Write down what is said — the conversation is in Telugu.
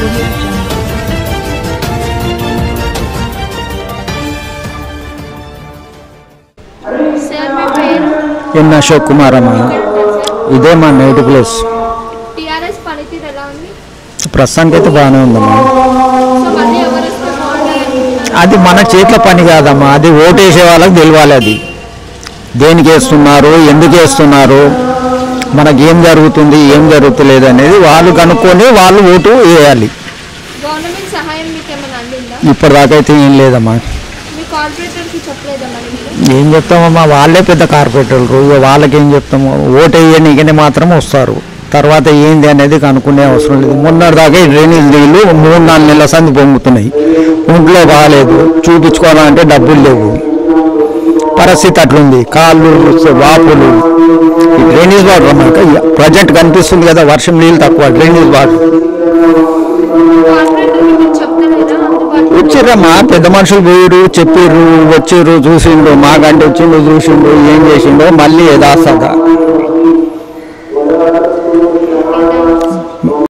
audio jungle. సార్ మీ పేరు ఎన్ అశోక్ కుమార్ అమ్మ ఇదే మా నేటి ప్లేస్ టీఆర్ఎస్ పనితీరు ఎలా ఉంది ప్రస్తుతానికి అయితే బాగానే ఉందమ్మా సో మళ్ళీ ఎవరు వస్తే బాగుంటుంది అది మన చేతిలో పని కాదమ్మా అది ఓటు వేసే వాళ్ళకి తెలియాలి అది దేనికి వేస్తున్నారు ఎందుకు వేస్తున్నారు మనకి ఏం జరుగుతుంది ఏం జరుగుతలేదు అనేది వాళ్ళు కనుక్కొని వాళ్ళు ఓటు వేయాలి గవర్నమెంట్ సహాయం మీకు ఏమైనా అందిందా ఇప్పటిదాకా అయితే ఏం లేదమ్మా మీ కార్పొరేటర్కి చెప్పలేదా మరి మీరు ఏం చెప్తామమ్మా వాళ్ళే పెద్ద కార్పొరేటర్లు ఇక వాళ్ళకి ఏం చెప్తాము ఓటు వేయనీకనే మాత్రం వస్తారు తర్వాత ఏంది అనేది కనుక్కునే అవసరం లేదు మొన్నటిదాకా ఈ డ్రైనేజ్ నీళ్ళు మూడు నాలుగు నెలల సంది పొంగుతున్నాయి ఒంట్లో బాగాలేదు చూపించుకోవాలంటే డబ్బులు లేవు పరిస్థితి అట్లుంది కాళ్ళు వాపులు ఈ డ్రైనేజ్ వాటర్ మనకు ప్రజెంట్ కనిపిస్తుంది కదా వర్షం నీళ్ళు తక్కువ డ్రైనేజ్ వాటర్ కార్పొరేటర్కి మీరు చెప్తలేదా అందుబాటులో వచ్చిర్రమ్మా పెద్ద మనుషులు పోయిరు చెప్పిర్రు వచ్చిర్రు చూసిండు మాకంటే వచ్చిండు చూసిండు ఏం చేసిండో మళ్ళీ యథాస్థత